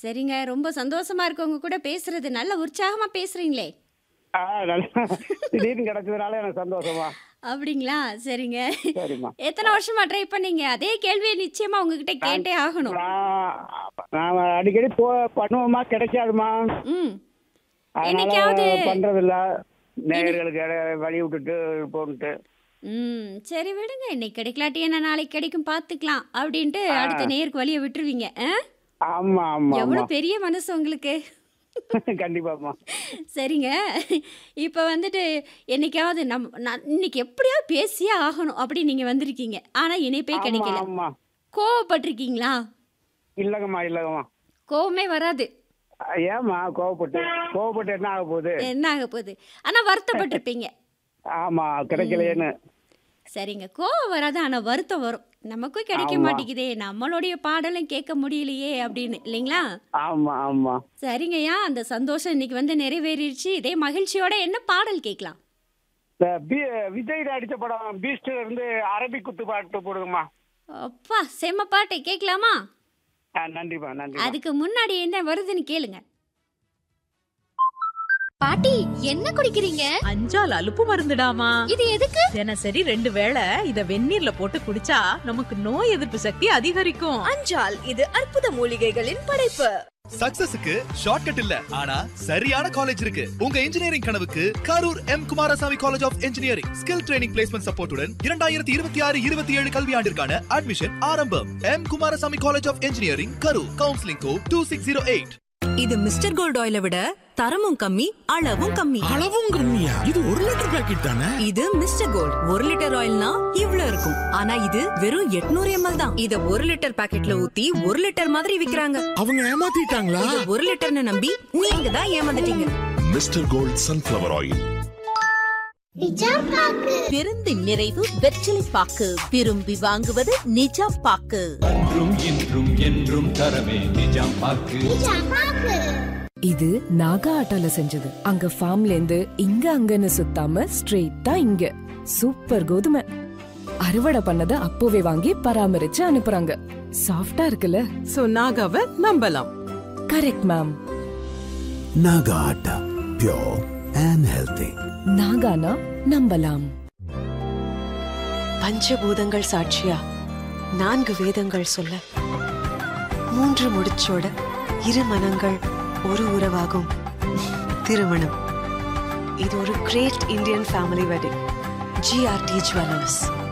சரிங்க ரொம்ப சந்தோஷமா இருக்கு உங்க கூட பேசுறது நல்ல உற்சாகமா பேசுறீங்களே ஆ நல்லா திடீர்னு கிடைச்சதுனால எனக்கு சந்தோஷமா அப்படிங்களா சரிங்க சரிம்மா எத்தனை வருஷமா ட்ரை பண்ணீங்க அதே கேள்வியை நிச்சயமா உங்ககிட்ட கேட்டே ஆகணும் நான் நான் அடிக்கடி போ பண்ணுவோமா கிடைக்காதுமா ம் அதனால என்னைக்காவது பண்றதில்ல நேயர்களுக்கு இடைய- வழி விட்டுட்டு போன்ட்டு ம் சரி விடுங்க இன்னைக்கு கிடைக்கலாட்டி என்ன நாளைக்கு கிடைக்கும் பார்த்துக்கலாம் அப்படின்ட்டு அடுத்த நேருக்கு வழியை விட்டுருவீங்க ஆ? ஆமா ஆமா ஆமா எவ்வளவு பெரிய மனசு உங்களுக்கு கண்டிப்பாம்மா சரிங்க இப்போ வந்துட்டு என்னைக்காவது நம் நான் இன்னைக்கு எப்படியாவது பேசியே ஆகணும் அப்படி நீங்கள் வந்திருக்கீங்க ஆனால் இணைப்பே ஆமா கிடைக்கல ஆமா கோவப்பட்டிருக்கீங்களா இல்லைங்கம்மா இல்லைங்கம்மா கோவமே வராது ஏம்மா கோவப்பட்டு கோவப்பட்டு என்ன ஆக போகுது என்ன ஆக போகுது ஆனால் வருத்தப்பட்டிருப்பீங்க ஆமா கிடைக்கலையேன்னு சரிங்க கோவம் வராது ஆனால் வருத்தம் வரும் நமக்கும் கிடைக்க ஆமா. மாட்டேங்குதே நம்மளுடைய பாடலும் கேட்க முடியலையே அப்படின்னு இல்லைங்களா ஆமா ஆமா சரிங்கய்யா அந்த சந்தோஷம் இன்னைக்கு வந்து நிறைவேறிடுச்சு இதே மகிழ்ச்சியோட என்ன பாடல் கேட்கலாம் இந்த பி- விஜய் அடிச்ச படம் பீஸ்ட்ல இருந்து அரபிக் குத்து பாட்டு போடுங்கம்மா அப்பா செம்ம பாட்டை கேட்கலாமா ஆ, நன்றிம்மா நன்றி அதுக்கு முன்னாடி என்ன வருதுன்னு கேளுங்க பாட்டி என்ன குடிக்கிறீங்க அஞ்சால் அலுப்பு மருந்துடாமா இது எதுக்கு தினசரி ரெண்டு வேளை இத வெந்நீர்ல போட்டு குடிச்சா நமக்கு நோய் எதிர்ப்பு சக்தி அதிகரிக்கும் அஞ்சால் இது அற்புத மூலிகைகளின் படைப்பு சக்சஸுக்கு ஷார்ட்கட் இல்ல ஆனா சரியான காலேஜ் இருக்கு உங்க இன்ஜினியரிங் கனவுக்கு Karur M Kumarasamy college of engineering skill training placement சப்போர்ட்டுடன் இரண்டாயிரத்தி இருபத்தி ஆறு இருபத்தி ஏழு கல்வியாண்டிற்கான அட்மிஷன் ஆரம்பம் M Kumarasamy college of engineering Karur counselling code two six zero eight இது மிஸ்டர் கோல்ட் ஆயிலை விட தரமும் கம்மி அளவும் கம்மி அளவும் கம்மியா இது ஒரு லிட்டர் பாக்கெட் தானே இது மிஸ்டர் கோல்ட் ஒரு லிட்டர் ஆயில்னா இவ்ளோ இருக்கும் ஆனா இது வெறும் 800 எம்எல் தான் இத ஒரு லிட்டர் பாக்கெட்ல ஊத்தி ஒரு லிட்டர் மாதிரி விக்கிறாங்க அவங்க ஏமாத்திட்டாங்களா இத ஒரு லிட்டர்னு நம்பி நீங்க தான் ஏமாந்துட்டீங்க மிஸ்டர் கோல்ட் சன்ஃபிளவர் ஆயில் பெருந்து நிறைவு வெற்றிலை பாக்கு விரும்பி வாங்குவது நிஜாம் பாக்கு என்றும் இன்றும் என்றும் தரவே நிஜாம் பாக்கு இது நாகா ஆட்டால செஞ்சது அங்க ஃபார்ம்ல இருந்து இங்க அங்கன்னு சுத்தாம ஸ்ட்ரெயிட்டா இங்க சூப்பர் கோதுமை அறுவடை பண்ணத அப்போவே வாங்கி பராமரிச்சு அனுப்புறாங்க சாஃப்டா இருக்குல்ல சோ நாகாவ நம்பலாம் correct ma'am Naga atta pure and healthy நாகானா நம்பலாம் பஞ்சபூதங்கள் சாட்சியா நான்கு வேதங்கள் சொல்ல மூன்று முடிச்சோட இரு மனங்கள் ஒரு உறவாகும் திருமணம் இது ஒரு great Indian family wedding GRT jewellers